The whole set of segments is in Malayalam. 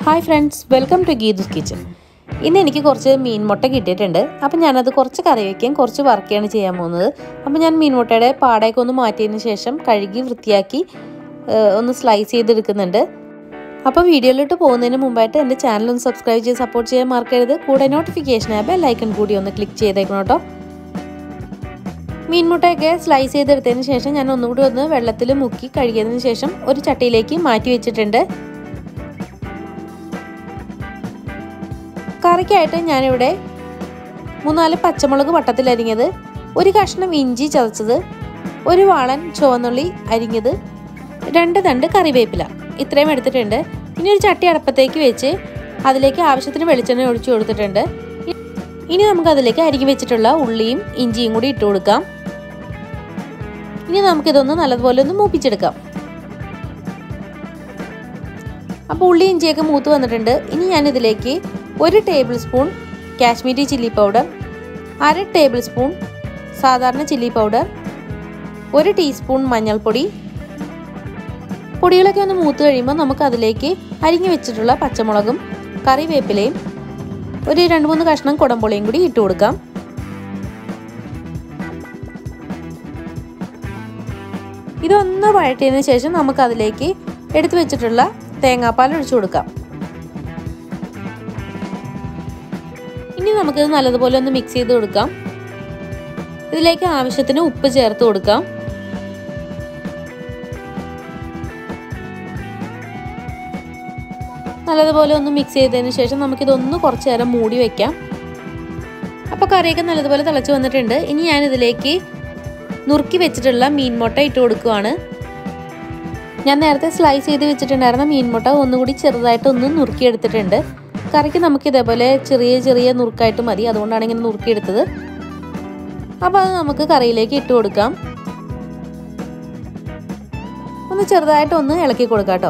hi friends welcome to Geethu's kitchen ഇന്ന് എനിക്ക് കുറച്ച് മീൻ മുട്ട കിട്ടിയിട്ടുണ്ട് അപ്പം ഞാനത് കുറച്ച് കറി വയ്ക്കുകയും കുറച്ച് വറുക്കുകയാണ് ചെയ്യാൻ പോകുന്നത് അപ്പം ഞാൻ മീൻ മുട്ടയുടെ പാടയൊക്കെ ഒന്ന് മാറ്റിയതിന് ശേഷം കഴുകി വൃത്തിയാക്കി ഏഹ്, ഒന്ന് സ്ലൈസ് ചെയ്തെടുക്കുന്നുണ്ട് അപ്പോൾ വീഡിയോയിലോട്ട് പോകുന്നതിന് മുമ്പായിട്ട് എൻ്റെ ചാനൽ ഒന്ന് സബ്സ്ക്രൈബ് ചെയ്ത് സപ്പോർട്ട് ചെയ്യാൻ മറക്കരുത് കൂടെ നോട്ടിഫിക്കേഷൻ ആപ്പ് ബെല്ലൈക്കൺ കൂടി ഒന്ന് ക്ലിക്ക് ചെയ്തേക്കണം കേട്ടോ മീൻമുട്ടയൊക്കെ സ്ലൈസ് ചെയ്തെടുത്തതിന് ശേഷം ഞാൻ ഒന്നുകൂടി ഒന്ന് വെള്ളത്തിൽ മുക്കി കഴുകിയതിന് ശേഷം ഒരു ചട്ടിയിലേക്ക് മാറ്റി വെച്ചിട്ടുണ്ട് കറിക്കായിട്ട് ഞാനിവിടെ മൂന്നാല് പച്ചമുളക് വട്ടത്തിൽ അരിഞ്ഞത് ഒരു കഷ്ണം ഇഞ്ചി ചതച്ചത് ഒരു വാളൻ ചുവന്നുള്ളി അരിഞ്ഞത് രണ്ട് തണ്ട് കറിവേപ്പില ഇത്രയും എടുത്തിട്ടുണ്ട് ഇനി ഒരു ചട്ടി അടപ്പത്തേക്ക് വെച്ച് അതിലേക്ക് ആവശ്യത്തിന് വെളിച്ചെണ്ണ ഒഴിച്ചു കൊടുത്തിട്ടുണ്ട് ഇനി നമുക്ക് അതിലേക്ക് അരിഞ്ഞു വെച്ചിട്ടുള്ള ഉള്ളിയും ഇഞ്ചിയും കൂടി ഇട്ട് കൊടുക്കാം ഇനി നമുക്കിതൊന്ന് നല്ലതുപോലെ ഒന്ന് മൂപ്പിച്ചെടുക്കാം അപ്പോൾ ഉള്ളി ഇഞ്ചിയൊക്കെ മൂത്ത് വന്നിട്ടുണ്ട് ഇനി ഞാൻ ഇതിലേക്ക് ഒരു table spoon Kashmiri chilli powder അര ടേബിൾ സ്പൂൺ സാധാരണ ചില്ലി പൗഡർ ഒരു ടീസ്പൂൺ മഞ്ഞൾപ്പൊടി പൊടികളൊക്കെ ഒന്ന് മൂത്ത് കഴിയുമ്പോൾ നമുക്ക് അതിലേക്ക് അരിഞ്ഞു വെച്ചിട്ടുള്ള പച്ചമുളകും കറിവേപ്പിലയും ഒരു രണ്ട് മൂന്ന് കഷ്ണം കുടംപുളിയും കൂടി ഇട്ട് കൊടുക്കാം ഇതൊന്ന് വഴറ്റിയതിന് ശേഷം നമുക്ക് അതിലേക്ക് എടുത്തു വെച്ചിട്ടുള്ള തേങ്ങാപ്പാൽ ഒഴിച്ചു കൊടുക്കാം ഇനി നമുക്കിത് നല്ലതുപോലെ ഒന്ന് മിക്സ് ചെയ്ത് കൊടുക്കാം ഇതിലേക്ക് ആവശ്യത്തിന് ഉപ്പ് ചേർത്ത് കൊടുക്കാം നല്ലതുപോലെ ഒന്ന് മിക്സ് ചെയ്തതിന് ശേഷം നമുക്കിതൊന്ന് കുറച്ച് നേരം മൂടി വെക്കാം അപ്പോൾ കറിയൊക്കെ നല്ലതുപോലെ തിളച്ച് വന്നിട്ടുണ്ട് ഇനി ഞാൻ ഇതിലേക്ക് നുറുക്കി വെച്ചിട്ടുള്ള മീൻ മുട്ട ഇട്ട് കൊടുക്കുവാണ് ഞാൻ നേരത്തെ സ്ലൈസ് ചെയ്ത് വെച്ചിട്ടുണ്ടായിരുന്ന മീൻ മുട്ട ഒന്നുകൂടി ചെറുതായിട്ട് ഒന്ന് നുറുക്കി എടുത്തിട്ടുണ്ട് കറിക്ക് നമുക്ക് ഇതേപോലെ ചെറിയ ചെറിയ നുറുക്കായിട്ട് മതി അതുകൊണ്ടാണ് ഇങ്ങനെ നുറുക്കിയെടുത്തത് അപ്പോൾ അത് നമുക്ക് കറിയിലേക്ക് ഇട്ട് കൊടുക്കാം ഒന്ന് ചെറുതായിട്ട് ഒന്ന് ഇളക്കി കൊടുക്കാം കേട്ടോ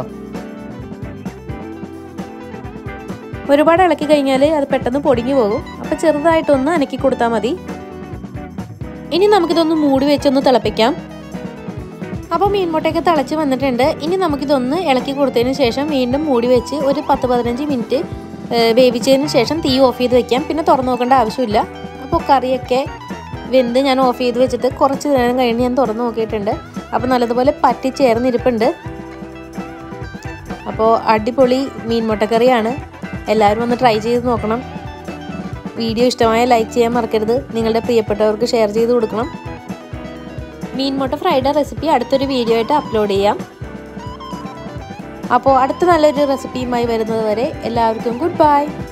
ഒരുപാട് ഇളക്കി കഴിഞ്ഞാൽ അത് പെട്ടെന്ന് പൊടിഞ്ഞു പോകും അപ്പോൾ ചെറുതായിട്ടൊന്ന് അനക്കി കൊടുത്താൽ മതി ഇനി നമുക്കിതൊന്ന് മൂടി വെച്ചൊന്ന് തിളപ്പിക്കാം അപ്പോൾ മീൻമുട്ടയൊക്കെ തിളച്ച് വന്നിട്ടുണ്ട് ഇനി നമുക്കിതൊന്ന് ഇളക്കി കൊടുത്തതിന് ശേഷം വീണ്ടും മൂടി വെച്ച് ഒരു പത്ത് പതിനഞ്ച് മിനിറ്റ് വേവിച്ചതിന് ശേഷം തീ ഓഫ് ചെയ്ത് വെക്കാം പിന്നെ തുറന്നു നോക്കേണ്ട ആവശ്യമില്ല അപ്പോൾ കറിയൊക്കെ വെന്ത് ഞാൻ ഓഫ് ചെയ്ത് വെച്ചിട്ട് കുറച്ച് നേരം കഴിഞ്ഞ് ഞാൻ തുറന്നു നോക്കിയിട്ടുണ്ട് അപ്പോൾ നല്ലതുപോലെ പറ്റി ചേർന്നിരിപ്പുണ്ട് അപ്പോൾ അടിപൊളി മീൻ മുട്ടക്കറിയാണ് എല്ലാവരും ഒന്ന് ട്രൈ ചെയ്ത് നോക്കണം വീഡിയോ ഇഷ്ടമായ ലൈക്ക് ചെയ്യാൻ മറക്കരുത് നിങ്ങളുടെ പ്രിയപ്പെട്ടവർക്ക് ഷെയർ ചെയ്ത് കൊടുക്കണം മീൻ മുട്ട ഫ്രൈഡ് റെസിപ്പി അടുത്തൊരു വീഡിയോ ആയിട്ട് അപ്ലോഡ് ചെയ്യാം അപ്പോൾ അടുത്ത നല്ലൊരു റെസിപ്പിയുമായി വരുന്നത് വരെ എല്ലാവർക്കും ഗുഡ് ബൈ